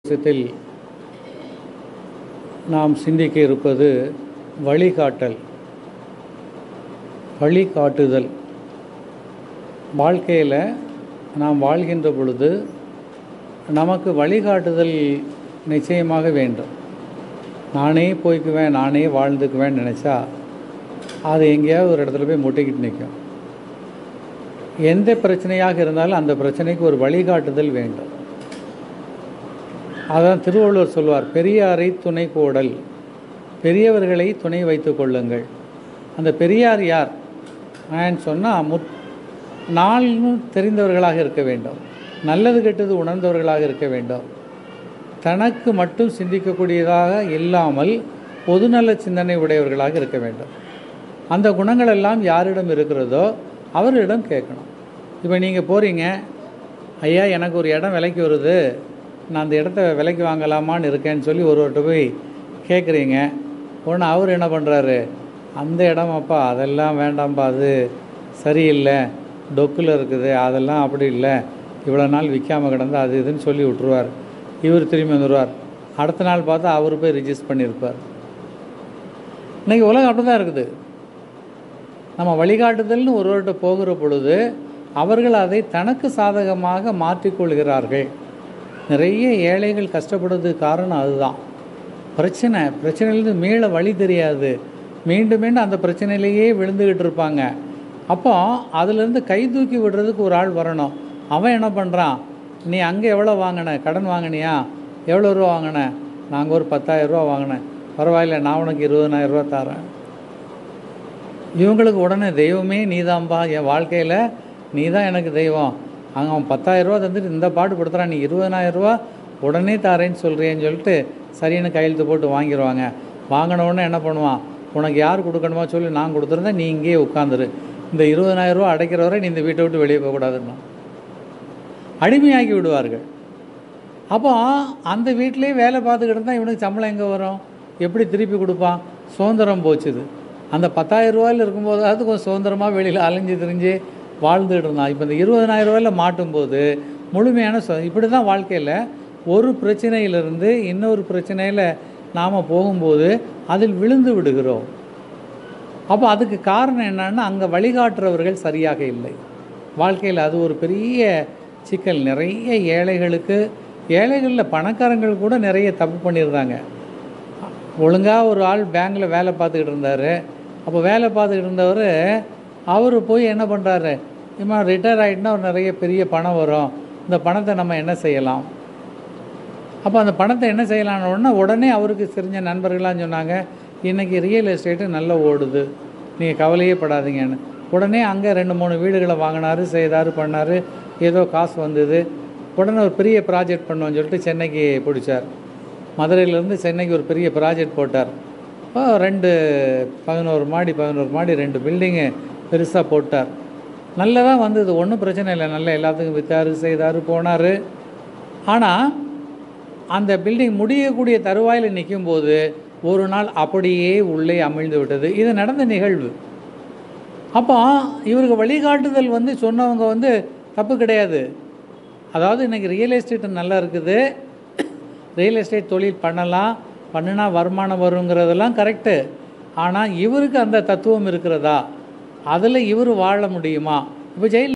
விஷயத்தில் நாம் சிந்திக்க இருப்பது வழிகாட்டல் வழிகாட்டுதல் வாழ்க்கையில் நாம் வாழ்கின்ற பொழுது நமக்கு வழிகாட்டுதல் நிச்சயமாக வேண்டும் நானே போய்க்குவேன் நானே வாழ்ந்துக்குவேன்னு நினச்சா அது எங்கேயாவது ஒரு இடத்துல போய் முட்டிக்கிட்டு நிற்கும் எந்த பிரச்சனையாக இருந்தாலும் அந்த பிரச்சனைக்கு ஒரு வழிகாட்டுதல் வேண்டும் அதான் திருவள்ளுவர் சொல்வார் பெரியாரை துணை கோடல் பெரியவர்களை துணை வைத்து கொள்ளுங்கள் அந்த பெரியார் யார் நான் சொன்னால் முத் நாளும் தெரிந்தவர்களாக இருக்க வேண்டும் நல்லது கெட்டது உணர்ந்தவர்களாக இருக்க வேண்டும் தனக்கு மட்டும் சிந்திக்கக்கூடியதாக இல்லாமல் பொதுநல சிந்தனை உடையவர்களாக இருக்க வேண்டும் அந்த குணங்கள் எல்லாம் யாரிடம் இருக்கிறதோ அவர்களிடம் கேட்கணும் இப்போ நீங்கள் போகிறீங்க ஐயா எனக்கு ஒரு இடம் விலைக்கு வருது நான் அந்த இடத்த விலைக்கு வாங்கலாமான்னு இருக்கேன்னு சொல்லி ஒருவர்கிட்ட போய் கேட்குறீங்க உடனே அவர் என்ன பண்ணுறாரு அந்த இடமாப்பா அதெல்லாம் வேண்டாம்ப்பா அது சரியில்லை டொக்கில் இருக்குது அதெல்லாம் அப்படி இல்லை இவ்வளோ நாள் விற்காம கிடந்து அது இதுன்னு சொல்லி விட்ருவார் இவர் திரும்பி வந்துடுவார் அடுத்த நாள் பார்த்தா அவர் போய் ரிஜிஸ்ட் பண்ணியிருப்பார் இன்றைக்கி உலகம் அப்படி தான் இருக்குது நம்ம வழிகாட்டுதல்னு ஒருவர்கிட்ட போகிற பொழுது அவர்கள் அதை தனக்கு சாதகமாக மாற்றிக்கொள்கிறார்கள் நிறைய ஏழைகள் கஷ்டப்படுறதுக்கு காரணம் அதுதான் பிரச்சனை பிரச்சனையிலேருந்து மீள வழி தெரியாது மீண்டும் மீண்டும் அந்த பிரச்சனையிலேயே விழுந்துக்கிட்டு இருப்பாங்க அப்போ அதுலேருந்து கை தூக்கி விடுறதுக்கு ஒரு ஆள் வரணும் அவன் என்ன பண்ணுறான் நீ அங்கே எவ்வளோ வாங்கின கடன் வாங்கினியா எவ்வளோ ரூபா வாங்கின நாங்கள் ஒரு பத்தாயிரரூவா வாங்கினேன் பரவாயில்ல நான் உனக்கு இருபதனாயிரரூவா தரேன் இவங்களுக்கு உடனே தெய்வமே நீதான்பா என் வாழ்க்கையில் நீ தான் எனக்கு தெய்வம் அங்கே அவன் பத்தாயிரரூவா தந்துட்டு இந்த பாட்டு கொடுத்துறான் நீ இருபதனாயிரரூவா உடனே தாரேன்னு சொல்கிறேன்னு சொல்லிட்டு சரின்னு கையெழுத்து போட்டு வாங்கிடுவாங்க வாங்கின உடனே என்ன பண்ணுவான் உனக்கு யார் கொடுக்கணுமோ சொல்லி நான் கொடுத்துருந்தேன் நீ இங்கேயே உட்காந்துரு இந்த இருபதனாயிரரூவா அடைக்கிற வரை நீ இந்த வீட்டை விட்டு வெளியே போகக்கூடாதுன்னா அடிமையாக்கி விடுவார்கள் அப்போ அந்த வீட்டிலே வேலை பார்த்துக்கிட்டு இருந்தால் இவனுக்கு சம்பளம் எங்கே வரும் எப்படி திருப்பி கொடுப்பான் சுதந்திரம் போச்சுது அந்த பத்தாயிரம் ரூபாயில் இருக்கும்போது அது கொஞ்சம் சுதந்திரமாக வெளியில் அலைஞ்சு திரிஞ்சு வாழ்ந்துகிட்டு இருந்தான் இப்போ இந்த இருபதனாயிரம் ரூபாயில் மாட்டும்போது முழுமையான சு இப்படி தான் வாழ்க்கையில் ஒரு பிரச்சனையிலிருந்து இன்னொரு பிரச்சனையில் நாம் போகும்போது அதில் விழுந்து விடுகிறோம் அப்போ அதுக்கு காரணம் என்னன்னா அங்கே வழிகாட்டுறவர்கள் சரியாக இல்லை வாழ்க்கையில் அது ஒரு பெரிய சிக்கல் நிறைய ஏழைகளுக்கு ஏழைகளில் பணக்காரங்கள் கூட நிறைய தப்பு பண்ணியிருந்தாங்க ஒழுங்காக ஒரு ஆள் பேங்க்கில் வேலை பார்த்துக்கிட்டு இருந்தார் அப்போ வேலை பார்த்துக்கிட்டு இருந்தவர் அவர் போய் என்ன பண்ணுறாரு இம்மா ரிட்டையர் ஆகிட்டுனா ஒரு நிறைய பெரிய பணம் வரும் இந்த பணத்தை நம்ம என்ன செய்யலாம் அப்போ அந்த பணத்தை என்ன செய்யலாம்னு உடனே உடனே அவருக்கு தெரிஞ்ச நண்பர்கள்லாம் சொன்னாங்க இன்றைக்கி ரியல் எஸ்டேட்டு நல்லா ஓடுது நீங்கள் கவலையே படாதீங்கன்னு உடனே அங்கே ரெண்டு மூணு வீடுகளை வாங்கினாரு செய்தார் பண்ணார் ஏதோ காசு வந்தது உடனே ஒரு பெரிய ப்ராஜெக்ட் பண்ணுவோன்னு சொல்லிட்டு சென்னைக்கு பிடிச்சார் மதுரையிலேருந்து சென்னைக்கு ஒரு பெரிய ப்ராஜெக்ட் போட்டார் இப்போ ரெண்டு பதினோரு மாடி பதினோரு மாடி ரெண்டு பில்டிங்கு பெருசாக போட்டார் நல்லதாக வந்தது ஒன்றும் பிரச்சனை இல்லை நல்லா எல்லாத்துக்கும் விற்றாரு செய்தார் போனார் ஆனால் அந்த பில்டிங் முடியக்கூடிய தருவாயில் நிற்கும்போது ஒரு நாள் அப்படியே உள்ளே அமிழ்ந்து விட்டது இது நடந்த நிகழ்வு அப்போ இவருக்கு வழிகாட்டுதல் வந்து சொன்னவங்க வந்து தப்பு கிடையாது அதாவது இன்றைக்கி ரியல் எஸ்டேட் நல்லா இருக்குது ரியல் எஸ்டேட் தொழில் பண்ணலாம் பண்ணினா வருமானம் வருங்கிறதெல்லாம் கரெக்டு ஆனால் இவருக்கு அந்த தத்துவம் இருக்கிறதா அதில் இவர் வாழ முடியுமா இப்போ ஜெயில்